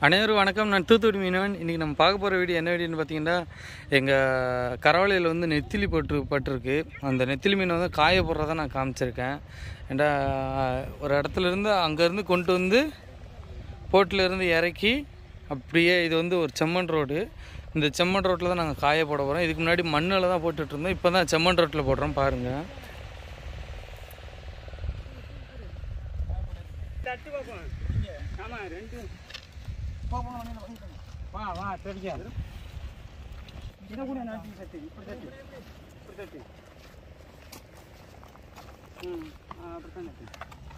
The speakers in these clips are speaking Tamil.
அனைவரும் வணக்கம் நான் தூத்துக்குடி மீனவன் இன்றைக்கி நம்ம பார்க்க போகிற வீடியோ என்ன வீடியோன்னு பார்த்தீங்கன்னா எங்கள் கரவலையில் வந்து நெத்திலி பட்டு பட்டிருக்கு அந்த நெத்திலி மீனை வந்து காய போடுறத நான் காமிச்சிருக்கேன் ஏண்டா ஒரு இடத்துல இருந்து அங்கேருந்து கொண்டு வந்து போட்டில் இருந்து இறக்கி அப்படியே இது வந்து ஒரு செம்மண் ரோடு இந்த செம்மண் ரோட்டில் தான் நாங்கள் காய போட போகிறோம் இதுக்கு முன்னாடி மண்ணில் தான் போட்டுட்டு இருந்தோம் இப்போ தான் செம்மண் ரோட்டில் போடுறோம் பாருங்கள் தட்டு பார்ப்போம் ஆமாம் ரெண்டு வா வா தெரியா இதை கூட நாட்டி தட்டு இப்படி தட்டு இப்படி தட்டு ம் ஆ, அப்படித்தான் தட்டு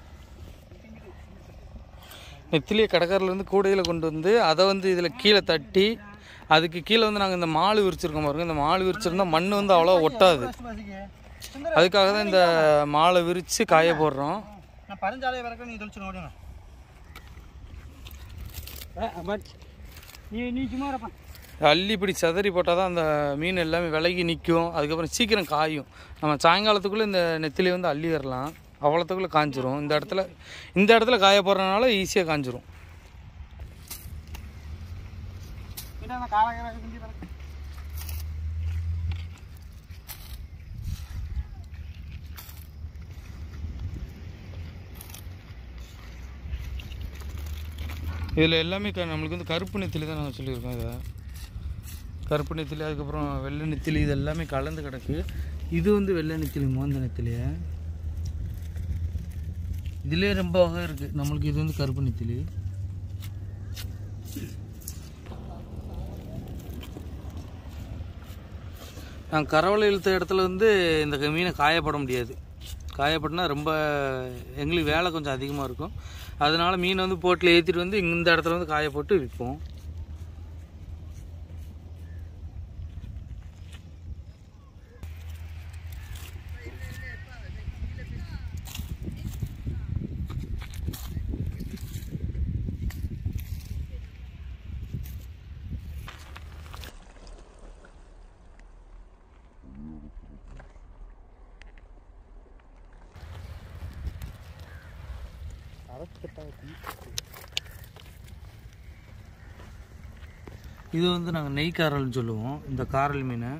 நெத்திலியை கடற்கரையிலேருந்து கூடையில் கொண்டு வந்து அதை வந்து இதில் கீழே தட்டி அதுக்கு கீழே வந்து நாங்கள் இந்த மாடு விரிச்சிருக்கோம் பாருங்க இந்த மாடு விரிச்சிருந்தா மண் வந்து அவ்வளோ ஒட்டாது அதுக்காக தான் இந்த மாலை விரித்து காய போடுறோம் நான் பரஞ்சாலையை வரைக்கும் நீ தொழிச்சு ஓடுங்க நீ நீ சும்மா இருப்பா அள்ளி இப்படி சதறி போட்டால் தான் அந்த மீன் எல்லாமே விலகி நிற்கும் அதுக்கப்புறம் சீக்கிரம் காயும் நம்ம சாயங்காலத்துக்குள்ளே இந்த நெத்திலி வந்து அள்ளி வரலாம் அவ்வளோத்துக்குள்ளே காஞ்சிரும் இந்த இடத்துல இந்த இடத்துல காய போடுறதுனால ஈஸியாக காஞ்சிரும் என்ன காலகால குஞ்சு வரைக்கும் இதில் எல்லாமே க நம்மளுக்கு வந்து கருப்பு நெத்திலி தான் நாங்கள் சொல்லியிருக்கோம் இதை கருப்பு நெத்திலி அதுக்கப்புறம் வெள்ளை நெத்திலி இது எல்லாமே கலந்து கிடக்கு இது வந்து வெள்ளை நெத்திலி மோந்த நெத்திலிய இதுலேயே ரொம்ப வகை இருக்குது நம்மளுக்கு இது வந்து கருப்பு நெத்திலி நாங்கள் கரவலை இழுத்த இடத்துல வந்து இந்த க- மீனை காயப்பட முடியாது காயப்படனா ரொம்ப எங்களுக்கு வேலை கொஞ்சம் அதிகமாக இருக்கும் அதனால மீனை வந்து போட்டில் ஏற்றிட்டு வந்து இந்த இடத்துல வந்து காய போட்டு விற்போம் இது வந்து நாங்கள் நெய் காரல்னு சொல்லுவோம் இந்த காரல் மீனை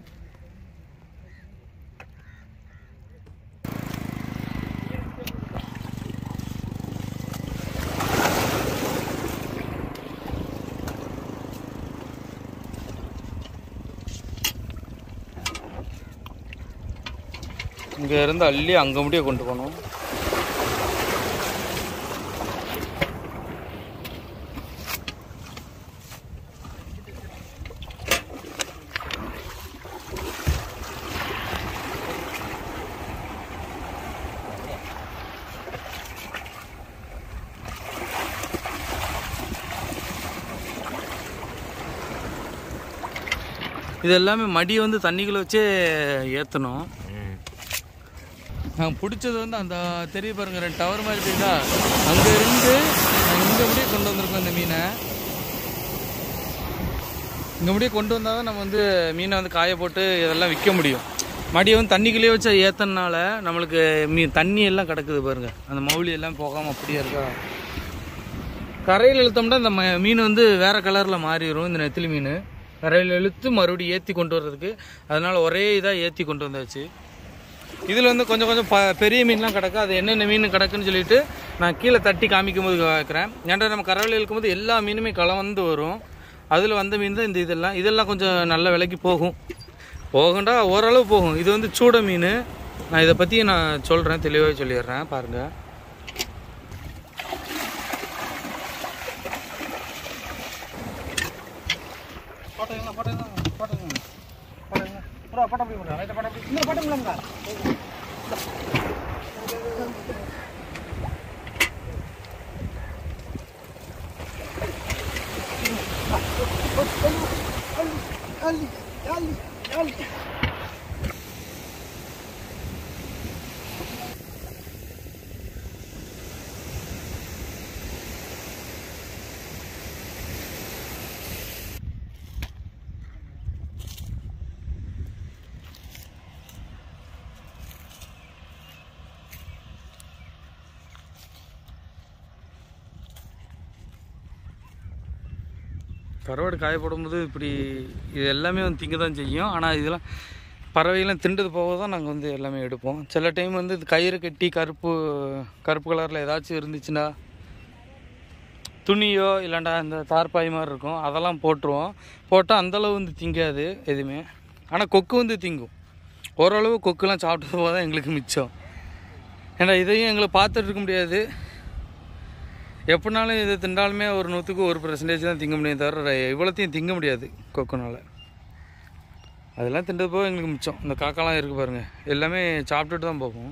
இங்க இருந்து அள்ளி அங்கே முடிய கொண்டு போகணும் இது எல்லாமே மடியை வந்து தண்ணிக்குள்ள வச்சே ஏற்றணும் நாங்கள் பிடிச்சது வந்து அந்த தெரிய பாருங்க ரெண்டு டவர் மாதிரி தெரியுதா அங்கே இருந்து இங்கே அப்படியே கொண்டு வந்திருக்கோம் இந்த மீனை இங்கே அப்படியே கொண்டு வந்தால் தான் நம்ம வந்து மீனை வந்து காய போட்டு இதெல்லாம் விற்க முடியும் மடியை வந்து தண்ணிக்குள்ளேயே வச்சு ஏற்றனால நம்மளுக்கு மீ தண்ணி எல்லாம் கிடக்குது பாருங்க அந்த மௌலி எல்லாம் போகாமல் அப்படியே இருக்கா கரையில் இழுத்தோம்னா இந்த ம- மீன் வந்து வேற கலரில் மாறிடும் இந்த நெத்திலி மீன் கரையில் இழுத்து மறுபடியும் ஏற்றி கொண்டு வர்றதுக்கு அதனால ஒரே இதாக ஏற்றி கொண்டு வந்தாச்சு இதில் வந்து கொஞ்சம் கொஞ்சம் ப பெரிய மீன்லாம் கிடக்கு அது என்னென்ன மீன் கிடக்குன்னு சொல்லிட்டு நான் கீழே தட்டி காமிக்கும் போது வைக்கிறேன் ஏன்டா நம்ம கரவலையில் இருக்கும்போது எல்லா மீனுமே கலந்து வரும் அதில் வந்த மீன் தான் இந்த இதெல்லாம் இதெல்லாம் கொஞ்சம் நல்ல விலைக்கு போகும் போகும்டா ஓரளவு போகும் இது வந்து சூட மீன் நான் இதை பற்றி நான் சொல்கிறேன் தெளிவாக சொல்லிடுறேன் பாருங்கள் போட்டோங்களா போட்டோங்களா போட்டோங்களா போட்டோங்களா ப்ரோ போட்டோ அப்படி போடுறா ரைட்டா போட்டோ அப்படி இன்னும் போட்டோ இல்லைங்களா கருவாடு காய போடும்போது இப்படி இது எல்லாமே வந்து திங்க தான் செய்யும் ஆனால் இதெல்லாம் பறவைகள்லாம் திண்டது போக தான் நாங்கள் வந்து எல்லாமே எடுப்போம் சில டைம் வந்து இது கயிறு கட்டி கருப்பு கருப்பு கலரில் ஏதாச்சும் இருந்துச்சுன்னா துணியோ இல்லைண்டா இந்த தார்பாய் மாதிரி இருக்கும் அதெல்லாம் போட்டுருவோம் போட்டால் அந்தளவு வந்து திங்காது எதுவுமே ஆனால் கொக்கு வந்து திங்கும் ஓரளவு கொக்குலாம் சாப்பிட்டது போக தான் எங்களுக்கு மிச்சம் ஏன்னா இதையும் எங்களை பார்த்துட்டு இருக்க முடியாது எப்படினாலும் இது திண்டாலுமே ஒரு நூற்றுக்கு ஒரு பர்சன்டேஜ் தான் திங்க முடியும் தவிர இவ்வளோத்தையும் திங்க முடியாது கொக்குனால அதெல்லாம் திண்டது போக எங்களுக்கு மிச்சம் இந்த காக்காலாம் இருக்குது பாருங்கள் எல்லாமே சாப்பிட்டுட்டு தான் போகும்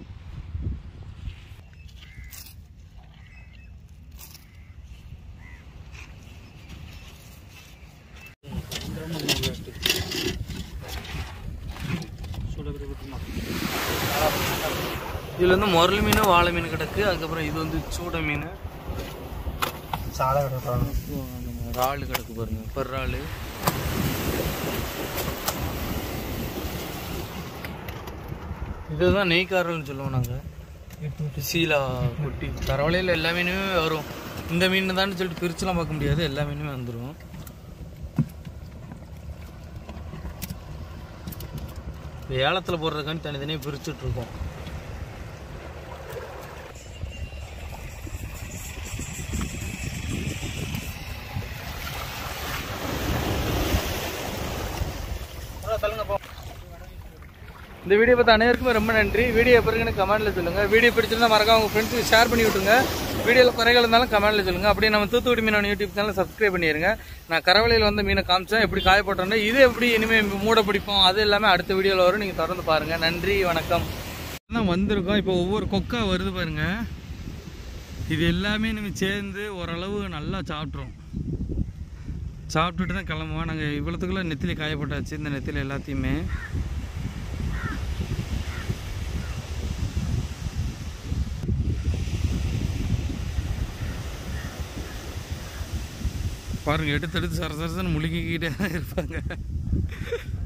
இதில் வந்து முரல் மீன் வாழை மீன் கிடக்கு அதுக்கப்புறம் இது வந்து சூட மீன் சாலை கிடக்குறாங்க இறால் கிடக்கு பாருங்க பெர்றால் இதுதான் நெய்க்காரல்னு சொல்லுவோம் நாங்கள் சீலா குட்டி பரவாயில்ல எல்லா மீனுமே வரும் இந்த மீன் தான் சொல்லிட்டு பிரிச்சுலாம் பார்க்க முடியாது எல்லா மீனுமே வந்துடும் ஏலத்தில் போடுறதுக்காண்டி தனித்தனியாக பிரிச்சுட்டு இருக்கோம் தள்ளுங்க போ இந்த வீடியோ பார்த்த அனைவருக்குமே ரொம்ப நன்றி வீடியோ பிறகுன்னு கமெண்ட்டில் சொல்லுங்கள் வீடியோ பிடிச்சிருந்தா மறக்காம உங்கள் ஃப்ரெண்ட்ஸுக்கு ஷேர் பண்ணி விட்டுருங்க வீடியோவில் குறைகள் இருந்தாலும் கமெண்ட்டில் சொல்லுங்கள் அப்படியே நம்ம தூத்துக்குடி மீனவன் யூடியூப் சேனல் சப்ஸ்கிரைப் பண்ணிடுங்க நான் கரவலையில் வந்து மீனை காமிச்சேன் எப்படி காய போட்டேன் இது எப்படி இனிமேல் மூட பிடிப்போம் அது எல்லாமே அடுத்த வீடியோவில் வரும் நீங்கள் தொடர்ந்து பாருங்கள் நன்றி வணக்கம் தான் வந்திருக்கோம் இப்போ ஒவ்வொரு கொக்கா வருது பாருங்க இது எல்லாமே நம்ம சேர்ந்து ஓரளவு நல்லா சாப்பிட்றோம் சாப்பிட்டுட்டு தான் கிளம்புவோம் நாங்கள் இவ்வளோத்துக்குள்ள நெத்திலி காயப்பட்டாச்சு இந்த நெத்திலி எல்லாத்தையுமே பாருங்க எடுத்து எடுத்து சர சரசன்னு முழுகிக்கிட்டே தான் இருப்பாங்க